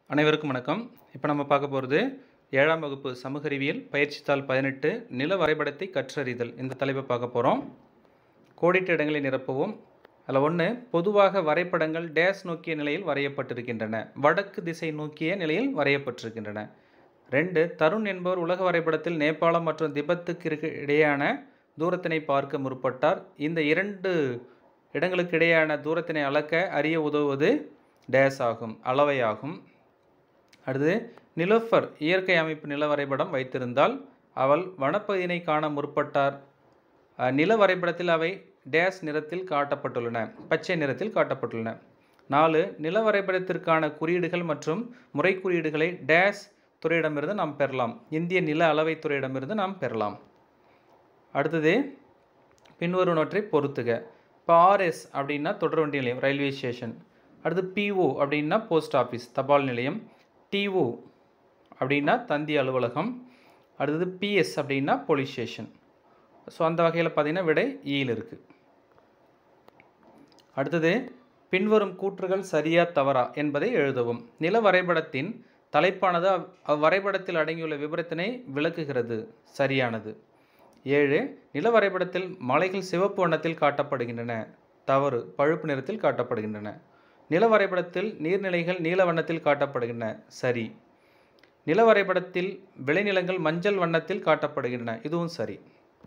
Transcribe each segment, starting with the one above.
அனைவருக்கும் வணக்கம் இப்போ நம்ம பார்க்க போகிறது ஏழாம் வகுப்பு சமூக அறிவியல் பயிற்சித்தாள் பதினெட்டு நில வரைபடத்தை கற்றறிதல் இந்த தலைப்பை பார்க்க போகிறோம் கோடிட்ட இடங்களை நிரப்பவும் அதில் ஒன்று பொதுவாக வரைபடங்கள் டேஸ் நோக்கிய நிலையில் வரையப்பட்டிருக்கின்றன வடக்கு திசை நோக்கிய நிலையில் வரையப்பட்டிருக்கின்றன ரெண்டு தருண் என்பவர் உலக வரைபடத்தில் நேபாளம் மற்றும் திபெத்துக்கு இருக்கு இடையேயான தூரத்தினை பார்க்க முற்பட்டார் இந்த இரண்டு இடங்களுக்கு இடையேயான தூரத்தினை அளக்க அறிய உதவுவது டேஸ் ஆகும் அளவையாகும் அடுத்து நிலோஃபர் இயற்கை அமைப்பு நில வரைபடம் வைத்திருந்தால் அவள் வனப்பகுதியினை காண முற்பட்டார் அஹ், நில வரைபடத்தில் அவை டேஸ் நிறத்தில் காட்டப்பட்டுள்ளன பச்சை நிறத்தில் காட்டப்பட்டுள்ளன நாலு நில வரைபடத்திற்கான குறியீடுகள் மற்றும் முறை குறியீடுகளை டேஸ் துறையிடமிருந்து நாம் பெறலாம் இந்திய நில அளவை துறையிடமிருந்து நாம் பெறலாம் அடுத்தது பின்வருவனவற்றை பொறுத்துக இப்போ ஆர்எஸ் அப்படின்னா தொடர்வண்டி நிலையம் ரயில்வே ஸ்டேஷன் அடுத்து பிஓ அப்படின்னா போஸ்ட் ஆஃபீஸ் தபால் நிலையம் டிஓ அப்படின்னா தந்தி அலுவலகம் அடுத்தது பிஎஸ் அப்படின்னா போலீஸ் ஸ்டேஷன் ஸோ அந்த வகையில் பார்த்தீங்கன்னா விடை ஈயில் இருக்குது அடுத்தது பின்வரும் கூற்றுகள் சரியா தவறா என்பதை எழுதவும் நில வரைபடத்தின் தலைப்பானது அவ்- அவ்வரைபடத்தில் அடங்கியுள்ள விபரத்தினை விளக்குகிறது சரியானது ஏழு நில வரைபடத்தில் மலைகள் சிவப்பு வண்ணத்தில் காட்டப்படுகின்றன தவறு பழுப்பு நிறத்தில் காட்டப்படுகின்றன நில வரைபடத்தில் நீர்நிலைகள் நீல வண்ணத்தில் காட்டப்படுகின்றன சரி நில வரைபடத்தில் விளைநிலங்கள் மஞ்சள் வண்ணத்தில் காட்டப்படுகின்றன இதுவும் சரி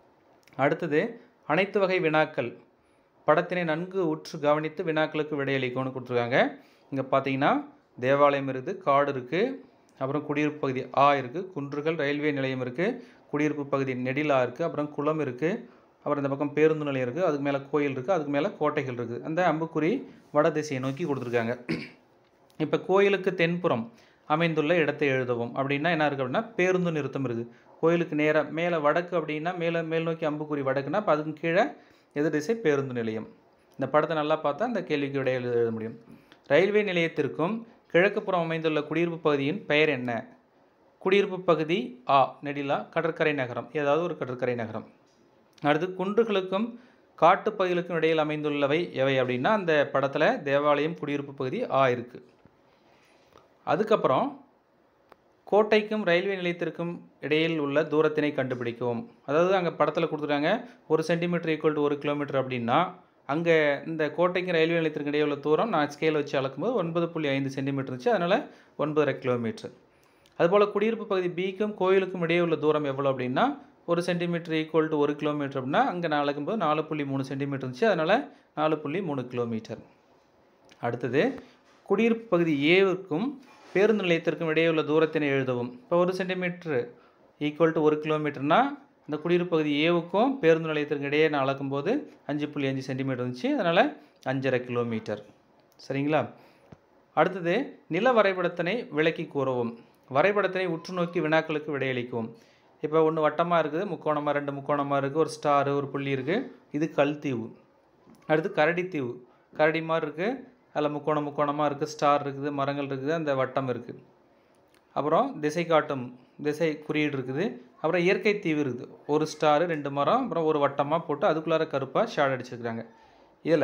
அடுத்தது அனைத்து வகை வினாக்கள் படத்தினை நன்கு உற்று கவனித்து வினாக்களுக்கு விடையளிக்கும்னு கொடுத்துருக்காங்க இங்கே பார்த்தீங்கன்னா தேவாலயம் இருக்குது காடு இருக்குது அப்புறம் குடியிருப்பு பகுதி ஆ இருக்குது குன்றுகள் ரயில்வே நிலையம் இருக்குது குடியிருப்பு பகுதி நெடிலா இருக்குது அப்புறம் குளம் இருக்குது அப்புறம் இந்த பக்கம் பேருந்து நிலையம் இருக்குது அதுக்கு மேலே கோயில் இருக்குது அதுக்கு மேலே கோட்டைகள் இருக்குது அந்த அம்புக்குறி வட திசையை நோக்கி கொடுத்துருக்காங்க இப்போ கோயிலுக்கு தென்புறம் அமைந்துள்ள இடத்தை எழுதவும் அப்படின்னா என்ன இருக்குது அப்படின்னா பேருந்து நிறுத்தம் இருக்குது கோயிலுக்கு நேராக மேலே வடக்கு அப்படின்னா மேலே மேல் நோக்கி அம்புக்குறி வடக்குன்னா அப்போ அதுக்கு கீழே எதிர் திசை பேருந்து நிலையம் இந்த படத்தை நல்லா பார்த்தா இந்த கேள்விக்கு விடை எழுத எழுத முடியும் ரயில்வே நிலையத்திற்கும் கிழக்கு புறம் அமைந்துள்ள குடியிருப்பு பகுதியின் பெயர் என்ன குடியிருப்பு பகுதி ஆ நெடிலா கடற்கரை நகரம் ஏதாவது ஒரு கடற்கரை நகரம் அடுத்து குன்றுகளுக்கும் காட்டுப்பகுதிகளுக்கும் இடையில் அமைந்துள்ளவை எவை அப்படின்னா அந்த படத்தில் தேவாலயம் குடியிருப்பு பகுதி ஆ இருக்குது அதுக்கப்புறம் கோட்டைக்கும் ரயில்வே நிலையத்திற்கும் இடையில் உள்ள தூரத்தினை கண்டுபிடிக்கவும் அதாவது அங்கே படத்தில் கொடுத்துருக்காங்க ஒரு சென்டிமீட்டர் ஈக்குவல் டு ஒரு கிலோமீட்டர் அப்படின்னா அங்கே இந்த கோட்டைக்கும் ரயில்வே நிலையத்திற்கு இடையே உள்ள தூரம் நான் ஸ்கேல் வச்சு அளக்கும்போது ஒன்பது புள்ளி ஐந்து சென்டிமீட்டர் இருந்துச்சு அதனால் ஒன்பதரை கிலோமீட்டர் அதுபோல் குடியிருப்பு பகுதி பிக்கும் கோயிலுக்கும் இடையே உள்ள தூரம் எவ்வளோ அப்படின்னா ஒரு சென்டிமீட்டர் ஈக்குவல் டு ஒரு கிலோமீட்டர் அப்படின்னா அங்கே நான் அளக்கும்போது நாலு புள்ளி மூணு சென்டிமீட்டர் இருந்துச்சு அதனால் நாலு புள்ளி மூணு கிலோமீட்டர் அடுத்தது குடியிருப்பு பகுதி ஏவுக்கும் பேருந்து நிலையத்திற்கும் இடையே உள்ள தூரத்தினை எழுதவும் இப்போ ஒரு சென்டிமீட்ரு ஈக்குவல் டு ஒரு கிலோமீட்டர்னா இந்த குடியிருப்பு பகுதி ஏவுக்கும் பேருந்து நிலையத்திற்கு இடையே நான் அளக்கும்போது அஞ்சு புள்ளி அஞ்சு சென்டிமீட்டர் இருந்துச்சு அதனால் அஞ்சரை கிலோமீட்டர் சரிங்களா அடுத்தது நில வரைபடத்தினை விளக்கி கூறவும் வரைபடத்தினை உற்று நோக்கி வினாக்களுக்கு விடையளிக்கவும் இப்போ ஒன்று வட்டமாக இருக்குது முக்கோணமாக ரெண்டு முக்கோணமாக இருக்குது ஒரு ஸ்டாரு ஒரு புள்ளி இருக்குது இது கல்தீவு அடுத்து கரடித்தீவு கரடி மாதிரி இருக்குது அதில் முக்கோணம் முக்கோணமாக இருக்குது ஸ்டார் இருக்குது மரங்கள் இருக்குது அந்த வட்டம் இருக்குது அப்புறம் திசை காட்டும் திசை குறியீடு இருக்குது அப்புறம் இயற்கை தீவு இருக்குது ஒரு ஸ்டாரு ரெண்டு மரம் அப்புறம் ஒரு வட்டமாக போட்டு அதுக்குள்ளார கருப்பாக ஷாட் அடிச்சிருக்கிறாங்க இதில்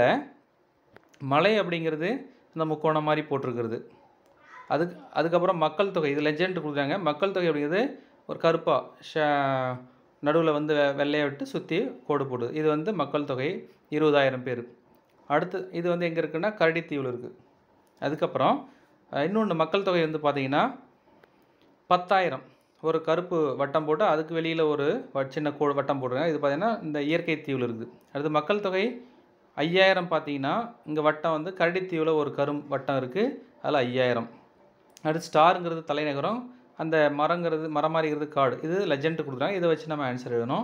மலை அப்படிங்கிறது இந்த முக்கோணம் மாதிரி போட்டிருக்கிறது அதுக்கு அதுக்கப்புறம் மக்கள் தொகை இது லெஜெண்ட் கொடுக்குறாங்க மக்கள் தொகை அப்படிங்கிறது ஒரு கருப்பாக ஷ நடுவில் வந்து வெ- வெள்ளையை விட்டு சுற்றி கோடு போடுது இது வந்து மக்கள் தொகை இருபதாயிரம் பேர் அடுத்து இது வந்து எங்கே இருக்குன்னா கரடித்தீவில் இருக்குது அதுக்கப்புறம் இன்னொன்று மக்கள் தொகை வந்து பார்த்தீங்கன்னா பத்தாயிரம் ஒரு கருப்பு வட்டம் போட்டு அதுக்கு வெளியில் ஒரு வ- சின்ன கோ வட்டம் போடுறாங்க இது பார்த்தீங்கன்னா இந்த இயற்கை தீவில் இருக்குது அடுத்து மக்கள் தொகை ஐயாயிரம் பார்த்தீங்கன்னா இங்கே வட்டம் வந்து கரடித்தீவில் ஒரு கரும் வட்டம் இருக்குது அதில் ஐயாயிரம் அடுத்து ஸ்டாருங்கிறது தலைநகரம் அந்த மரங்கிறது மரம் மாதிரிங்கிறது காடு இது லெஜெண்ட் கொடுக்குறாங்க இதை வச்சு நம்ம ஆன்சர் எழுதணும்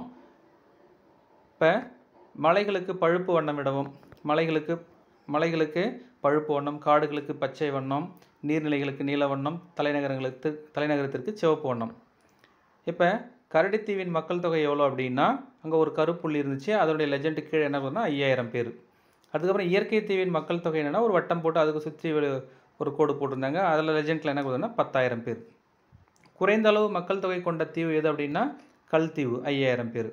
இப்போ மலைகளுக்கு பழுப்பு வண்ணம் இடவும் மலைகளுக்கு மலைகளுக்கு பழுப்பு வண்ணம் காடுகளுக்கு பச்சை வண்ணம் நீர்நிலைகளுக்கு நீல வண்ணம் தலைநகரங்களுக்கு தலைநகரத்திற்கு சிவப்பு வண்ணம் இப்போ கரடித்தீவின் மக்கள் தொகை எவ்வளோ அப்படின்னா அங்கே ஒரு கருப்புள்ளி இருந்துச்சு அதனுடைய லெஜெண்ட் கீழே என்ன வருதுன்னா ஐயாயிரம் பேர் அதுக்கப்புறம் இயற்கை தீவின் மக்கள் தொகை என்னென்னா ஒரு வட்டம் போட்டு அதுக்கு சுற்றி ஒரு கோடு போட்டிருந்தாங்க அதில் லெஜெண்டில் என்ன கொடுதுன்னா பத்தாயிரம் பேர் குறைந்த அளவு மக்கள் தொகை கொண்ட தீவு எது அப்படின்னா கல்தீவு ஐயாயிரம் பேர்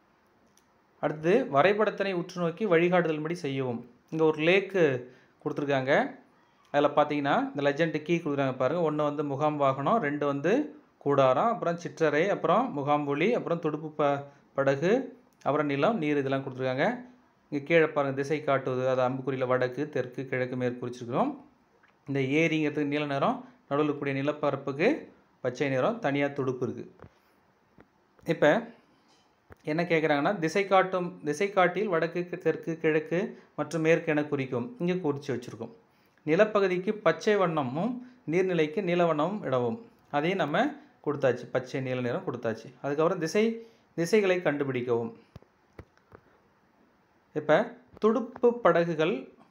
அடுத்து வரைபடத்தினை உற்று நோக்கி வழிகாட்டுதல்படி செய்யவும் இங்கே ஒரு லேக்கு கொடுத்துருக்காங்க அதில் பார்த்தீங்கன்னா இந்த லெஜண்ட் கீ கொடுக்குறாங்க பாருங்கள் ஒன்று வந்து முகாம் வாகனம் ரெண்டு வந்து கூடாரம் அப்புறம் சிற்றறை அப்புறம் முகாம்புலி அப்புறம் துடுப்பு ப படகு அப்புறம் நிலம் நீர் இதெல்லாம் கொடுத்துருக்காங்க இங்கே கீழே பாருங்கள் திசை காட்டுவது அது அம்புக்குறியில் வடக்கு தெற்கு கிழக்கு மேற்கு குறிச்சிருக்கிறோம் இந்த ஏரிங்கிறதுக்கு நீல நிறம் நடுவில் கூடிய நிலப்பரப்புக்கு பச்சை நிறம் தனியாக துடுப்பு இருக்குது இப்போ என்ன கேட்குறாங்கன்னா திசை காட்டும் திசை காட்டில் வடக்கு தெற்கு கிழக்கு மற்றும் மேற்கு என குறிக்கும் இங்கே குறித்து வச்சுருக்கோம் நிலப்பகுதிக்கு பச்சை வண்ணமும் நீர்நிலைக்கு நீல வண்ணமும் இடவும் அதையும் நம்ம கொடுத்தாச்சு பச்சை நீல நிறம் கொடுத்தாச்சு அதுக்கப்புறம் திசை திசைகளை கண்டுபிடிக்கவும் இப்போ துடுப்பு படகுகள்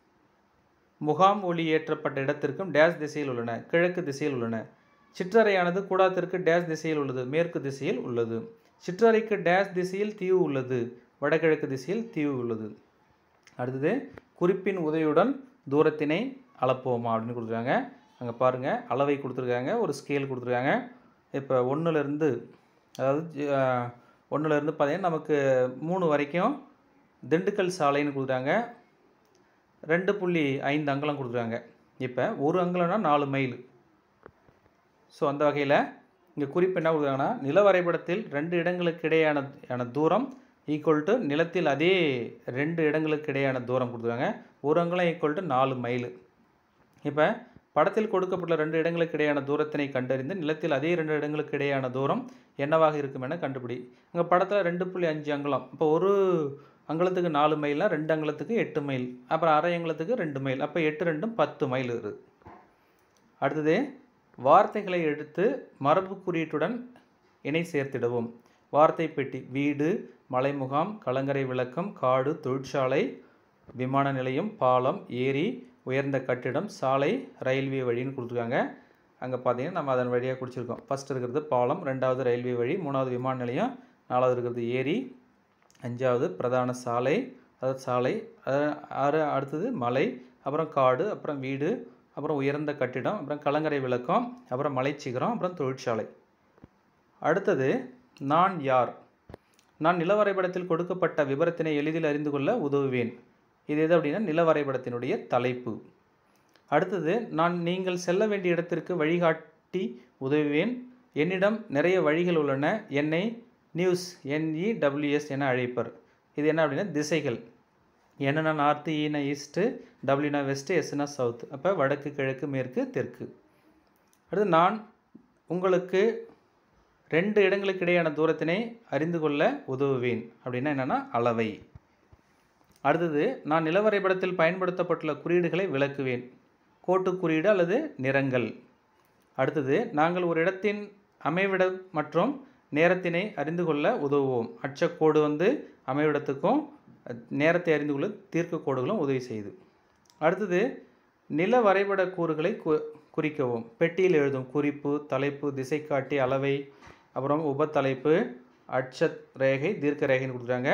முகாம் ஒளி ஏற்றப்பட்ட இடத்திற்கும் டேஸ் திசையில் உள்ளன கிழக்கு திசையில் உள்ளன சிற்றறையானது கூடாத்திற்கு டேஸ் திசையில் உள்ளது மேற்கு திசையில் உள்ளது சிற்றறைக்கு டேஸ் திசையில் தீவு உள்ளது வடகிழக்கு திசையில் தீவு உள்ளது அடுத்தது குறிப்பின் உதவியுடன் தூரத்தினை அளப்போமா அப்படின்னு கொடுத்துருக்காங்க அங்கே பாருங்கள் அளவை கொடுத்துருக்காங்க ஒரு ஸ்கேல் கொடுத்துருக்காங்க இப்போ ஒன்றுலேருந்து அதாவது ஒன்றுலேருந்து பார்த்தீங்கன்னா நமக்கு மூணு வரைக்கும் திண்டுக்கல் சாலைன்னு கொடுக்குறாங்க ரெண்டு புள்ளி ஐந்து அங்கலம் கொடுக்குறாங்க இப்போ ஒரு அங்கலம்னா நாலு மைல் ஸோ அந்த வகையில் இங்கே குறிப்பு என்ன கொடுக்குறாங்கன்னா நில வரைபடத்தில் ரெண்டு இடங்களுக்கு இடையான ஆன தூரம் ஈக்குவல் டு நிலத்தில் அதே ரெண்டு இடங்களுக்கு இடையான தூரம் கொடுத்துருக்காங்க ஒரு அங்கலம் ஈக்குவல் டு நாலு மைல் இப்போ படத்தில் கொடுக்கப்பட்ட ரெண்டு இடங்களுக்கு இடையான தூரத்தினை கண்டறிந்து நிலத்தில் அதே ரெண்டு இடங்களுக்கு இடையான தூரம் என்னவாக இருக்கும் என கண்டுபிடி அங்கே படத்தில் ரெண்டு புள்ளி அஞ்சு அங்குலம் இப்போ ஒரு அங்குலத்துக்கு நாலு மைல்னா ரெண்டு அங்குலத்துக்கு எட்டு மைல் அப்புறம் அரை அங்குலத்துக்கு ரெண்டு மைல் அப்போ எட்டு ரெண்டும் பத்து மைல் இருக்குது அடுத்தது வார்த்தைகளை எடுத்து மரபு குறியீட்டுடன் இணை சேர்த்திடவும் வார்த்தை பெட்டி வீடு மலைமுகாம் கலங்கரை விளக்கம் காடு தொழிற்சாலை விமான நிலையம் பாலம் ஏரி உயர்ந்த கட்டிடம் சாலை ரயில்வே வழின்னு கொடுத்துருக்காங்க அங்கே பார்த்தீங்கன்னா நம்ம அதன் வழியாக குடிச்சிருக்கோம் ஃபஸ்ட் இருக்கிறது பாலம் ரெண்டாவது ரயில்வே வழி மூணாவது விமான நிலையம் நாலாவது இருக்கிறது ஏரி அஞ்சாவது பிரதான சாலை அதாவது சாலை அது- ஆறு அடுத்தது மலை அப்புறம் காடு அப்புறம் வீடு அப்புறம் உயர்ந்த கட்டிடம் அப்புறம் கலங்கரை விளக்கம் அப்புறம் மலைச்சிகரம் அப்புறம் தொழிற்சாலை அடுத்தது நான் யார் நான் நில வரைபடத்தில் கொடுக்கப்பட்ட விவரத்தினை எளிதில் அறிந்து கொள்ள உதவுவேன் இது எது அப்படின்னா நில வரைபடத்தினுடைய தலைப்பு அடுத்தது நான் நீங்கள் செல்ல வேண்டிய இடத்திற்கு வழிகாட்டி உதவுவேன் என்னிடம் நிறைய வழிகள் உள்ளன என்னை நியூஸ் என்இடபிள்யூஎஸ் என அழைப்பர் இது என்ன அப்படின்னா திசைகள் என்னன்னா நார்த்து ஈனா ஈஸ்ட்டு டபிள்யூனா வெஸ்ட்டு எஸ்னா சவுத் அப்போ வடக்கு கிழக்கு மேற்கு தெற்கு அடுத்து நான் உங்களுக்கு ரெண்டு இடங்களுக்கு இடையான தூரத்தினை அறிந்து கொள்ள உதவுவேன் அப்படின்னா என்னென்னா அளவை அடுத்தது நான் நிலவரைபடத்தில் பயன்படுத்தப்பட்டுள்ள குறியீடுகளை விளக்குவேன் கோட்டு குறியீடு அல்லது நிறங்கள் அடுத்தது நாங்கள் ஒரு இடத்தின் அமைவிடம் மற்றும் நேரத்தினை அறிந்து கொள்ள உதவுவோம் அச்சக்கோடு வந்து அமைவிடத்துக்கும் அஹ், நேரத்தை அறிந்து கொள்ள தீர்க்க கோடுகளும் உதவி செய்யுது அடுத்தது நில வரைபட கூறுகளை கு குறிக்கவும் பெட்டியில் எழுதும் குறிப்பு தலைப்பு திசைக்காட்டி அளவை அப்புறம் உபத்தலைப்பு அட்ச ரேகை தீர்க்க ரேகைன்னு கொடுத்துருக்காங்க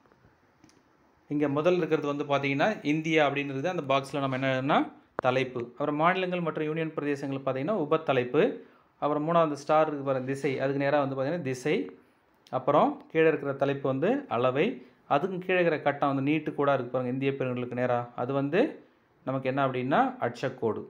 இங்கே முதல் இருக்கிறது வந்து பார்த்தீங்கன்னா இந்தியா அப்படின்றது அந்த பாக்ஸில் நம்ம என்னன்னா தலைப்பு அப்புறம் மாநிலங்கள் மற்றும் யூனியன் பிரதேசங்கள் பார்த்தீங்கன்னா உபத்தலைப்பு அப்புறம் மூணாவது ஸ்டார் இருக்கு பாருங்க திசை அதுக்கு நேராக வந்து பார்த்தீங்கன்னா திசை அப்புறம் கீழே இருக்கிற தலைப்பு வந்து அளவை அதுக்கு கீழே இருக்கிற கட்டம் வந்து நீட்டு கூட இருக்கு பாருங்க இந்திய பெருங்கடலுக்கு நேராக அது வந்து நமக்கு என்ன அப்படின்னா அட்சக்கோடு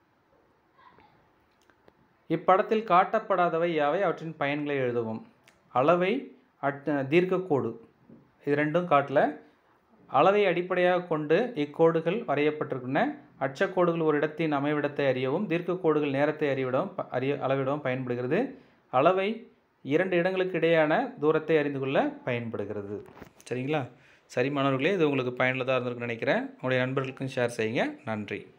இப்படத்தில் காட்டப்படாதவை யாவை அவற்றின் பயன்களை எழுதவும் அளவை அட் தீர்க்கக்கோடு இது ரெண்டும் காட்டல அளவை அடிப்படையாக கொண்டு இக்கோடுகள் வரையப்பட்டிருக்கின்றன அச்சக்கோடுகள் ஒரு இடத்தின் அமைவிடத்தை அறியவும் தீர்க்கக்கோடுகள் நேரத்தை அறிவிடவும் ப- அறிய அளவிடவும் பயன்படுகிறது அளவை இரண்டு இடங்களுக்கு இடையான தூரத்தை அறிந்து கொள்ள பயன்படுகிறது சரிங்களா சரி மாணவர்களே இது உங்களுக்கு பயனுள்ளதாக இருந்திருக்குன்னு நினைக்கிறேன் உங்களுடைய நண்பர்களுக்கும் ஷேர் செய்யுங்க நன்றி